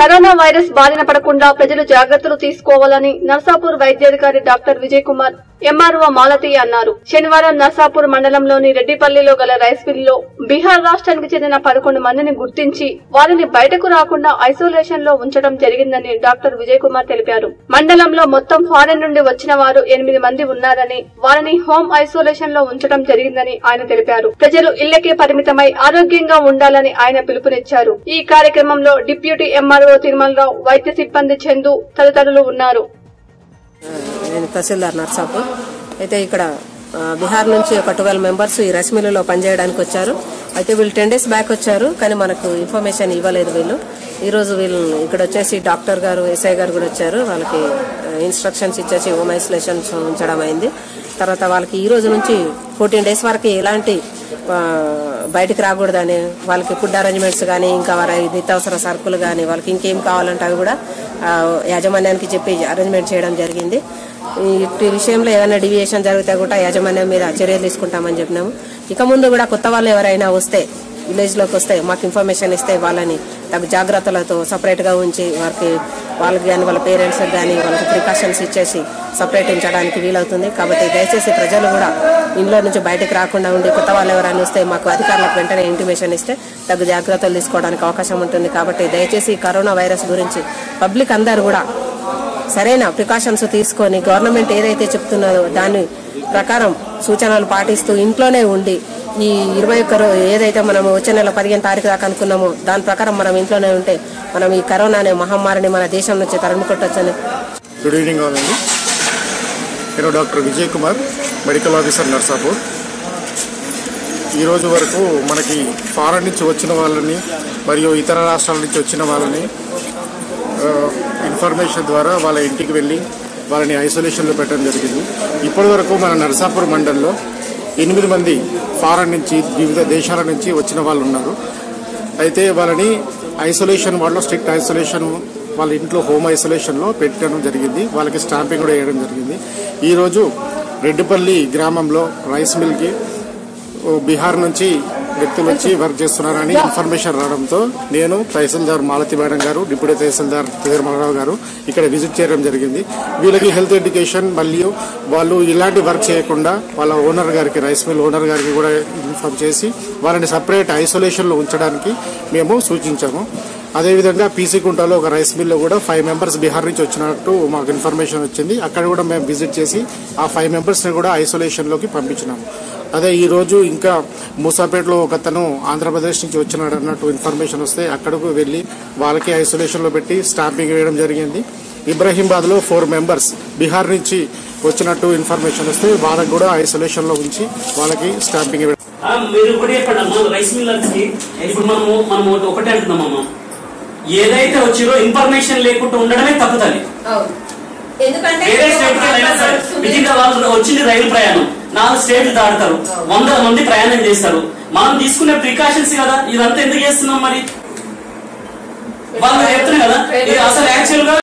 corona virus బారిన పడకుండా ప్రజలు జాగ్రత్తలు తీసుకోవాలని నర్సాపూర్ వైద్యాధికారి డాక్టర్ విజయ్ కుమార్ ఎంఆర్ఓ మాలతి అన్నారు శనివారం నర్సాపూర్ మండలంలోని రెడ్డిపల్లిలో గల రైస్ మిల్ లో బీహార్ రాష్ట్రానికి చెందిన పదకొండు మందిని గుర్తించి వారిని బయటకు రాకుండా ఐసోలేషన్ లో ఉంచడం జరిగిందని డాక్టర్ విజయ్ కుమార్ తెలిపారు మండలంలో మొత్తం ఫారెన్ నుండి వచ్చిన వారు ఎనిమిది మంది ఉన్నారని వారిని హోమ్ ఐసోలేషన్ లో ఉంచడం జరిగిందని ఆయన తెలిపారు ప్రజలు ఇళ్లకే పరిమితమై ఆరోగ్యంగా ఉండాలని ఆయన పిలుపునిచ్చారు ఈ కార్యక్రమంలో డిప్యూటీ ఎంఆర్ఓ తిరుమలరావు వైద్య సిబ్బంది చందు తదితరులు ఉన్నారు నేను తహసీల్దార్ నర్సాపు అయితే ఇక్కడ ఆ, బీహార్ నుంచి ఒక ట్వెల్వ్ మెంబర్స్ ఈ రైస్ మిల్లులో పనిచేయడానికి వచ్చారు అయితే వీళ్ళు టెన్ డేస్ బ్యాక్ వచ్చారు కానీ మనకు ఇన్ఫర్మేషన్ ఇవ్వలేదు వీళ్ళు ఈ రోజు వీళ్ళు ఇక్కడ వచ్చేసి డాక్టర్ గారు ఎస్ఐ గారు కూడా వచ్చారు వాళ్ళకి ఇన్స్ట్రక్షన్స్ ఇచ్చేసి హోమ్ ఐసోలేషన్ ఉంచడం అయింది తర్వాత వాళ్ళకి ఈ రోజు నుంచి ఫోర్టీన్ డేస్ వరకు ఎలాంటి ఆ, బయటికి రాకూడదని వాళ్ళకి ఫుడ్ అరేంజ్మెంట్స్ కానీ ఇంకా వారి నిత్యావసర సరుకులు కానీ వాళ్ళకి ఇంకేం కావాలంటే అవి కూడా ఆ, యాజమాన్యానికి చెప్పి అరేంజ్మెంట్ చేయడం జరిగింది ఈ విషయంలో ఏదైనా డివియేషన్ జరిగితే కూడా యాజమాన్యం మీద చర్యలు తీసుకుంటామని చెప్పినాము ఇక ముందు కూడా కొత్త వాళ్ళు ఎవరైనా వస్తే విలేజ్ లోకి వస్తే మాకు ఇన్ఫర్మేషన్ ఇస్తే వాళ్ళని తగు జాగ్రత్తలతో సపరేట్ గా ఉంచి వారికి వాళ్ళకి కానీ వాళ్ళ పేరెంట్స్ కానీ వాళ్ళకి ప్రికాషన్స్ ఇచ్చేసి సపరేట్ ఉంచడానికి వీలవుతుంది కాబట్టి దయచేసి ప్రజలు కూడా ఇంట్లో నుంచి బయటకు రాకుండా ఉండి కొత్త వాళ్ళు ఎవరైనా వస్తే మాకు అధికారులకు వెంటనే ఇంటిమేషన్ ఇస్తే తగు జాగ్రత్తలు తీసుకోవడానికి అవకాశం ఉంటుంది కాబట్టి దయచేసి కరోనా వైరస్ గురించి పబ్లిక్ అందరూ కూడా సరైన ప్రికాషన్స్ తీసుకొని గవర్నమెంట్ ఏదైతే చెప్తున్నదో దాని ప్రకారం సూచనలు పాటిస్తూ ఇంట్లోనే ఉండి ఈ ఇరవై ఒక్క రో- ఏదైతే మనం వచ్చే నెల పదిహేను తారీఖు దాకా అనుకున్నామో దాని ప్రకారం మనం ఇంట్లోనే ఉంటే మనం ఈ కరోనా అనే మహమ్మారిని మన దేశం నుంచి తరిమి కొట్టొచ్చని గుడ్ ఈవినింగ్ ఆల్ అండి నేను doctor Vijay Kumar medical officer Narsapur ఈరోజు వరకు మనకి ఫారెన్ నుంచి వచ్చిన వాళ్ళని మరియు ఇతర రాష్ట్రాల నుంచి వచ్చిన వాళ్ళని ఆ, ఇన్ఫర్మేషన్ ద్వారా వాళ్ళ ఇంటికి వెళ్ళి వాళ్ళని ఐసోలేషన్లో పెట్టడం జరిగింది ఇప్పటి వరకు మన నరసాపూర్ మండలంలో ఎనిమిది మంది ఫారెన్ నుంచి వివిధ దేశాల నుంచి వచ్చిన వాళ్ళు ఉన్నారు అయితే వాళ్ళని ఐసోలేషన్ వాళ్ళలో స్ట్రిక్ట్ ఐసోలేషన్ వాళ్ళ ఇంట్లో హోమ్ ఐసోలేషన్లో పెట్టడం జరిగింది వాళ్ళకి స్టాంపింగ్ కూడా వేయడం జరిగింది ఈరోజు రెడ్డిపల్లి గ్రామంలో రైస్ మిల్కి ఓ బీహార్ నుంచి వ్యక్తులు వచ్చి వర్క్ చేస్తున్నారని ఇన్ఫర్మేషన్ రావడంతో నేను తహసీల్దార్ మాలతి మేడం గారు డిప్యూటీ తహసీల్దార్ తిరుమలరావు గారు ఇక్కడ విజిట్ చేయడం జరిగింది వీళ్ళకి హెల్త్ ఎడ్యుకేషన్ మరియు వాళ్ళు ఇలాంటి వర్క్ చేయకుండా వాళ్ళ ఓనర్ గారికి రైస్ మిల్ ఓనర్ గారికి కూడా ఇన్ఫార్మ్ చేసి వాళ్ళని సపరేట్ ఐసోలేషన్లో ఉంచడానికి మేము సూచించాము అదేవిధంగా పీసీ కుంటలో ఒక రైస్ మిల్లో కూడా ఫైవ్ మెంబర్స్ బీహార్ నుంచి వచ్చినట్టు మాకు ఇన్ఫర్మేషన్ వచ్చింది అక్కడ కూడా మేము విజిట్ చేసి ఆ ఫైవ్ మెంబర్స్ని కూడా ఐసోలేషన్లోకి పంపించినాము అదే ఈ రోజు ఇంకా మూసాపేటలో ఒక అతను ఆంధ్రప్రదేశ్ నుంచి వచ్చినాడు అన్నట్టు ఇన్ఫర్మేషన్ వస్తే అక్కడకు వెళ్ళి వాళ్ళకి ఐసోలేషన్లో పెట్టి స్టాంపింగ్ వేయడం జరిగింది ఇబ్రహీంబాద్ లో ఫోర్ మెంబర్స్ బీహార్ నుంచి వచ్చినట్టు ఇన్ఫర్మేషన్ వస్తే వాళ్ళకి కూడా ఐసోలేషన్లో ఉంచి వాళ్ళకి స్టాంపింగ్ వేయడం ఆ, మీరు కూడా చెప్పండి అమ్మా రైస్ మిల్లర్స్ కి ఇప్పుడు మనము మనము ఒకటే అంటున్నామమ్మా ఏదైతే వచ్చిరో ఇన్ఫర్మేషన్ లేకుండా ఉండడమే తప్పుతుంది ఎందుకంటే వేరే స్టేట్ కి అయినా సరే విధిగా వాళ్ళు వచ్చింది రైలు ప్రయాణం నాలుగు స్టేట్లు దాడతారు వందల మంది ప్రయాణం చేస్తారు మనం తీసుకునే ప్రికాషన్స్ కదా ఇదంతా ఎందుకు చేస్తున్నాం మరి వాళ్ళు చెప్తున్నారు కదా ఇది అసలు యాక్చువల్ గా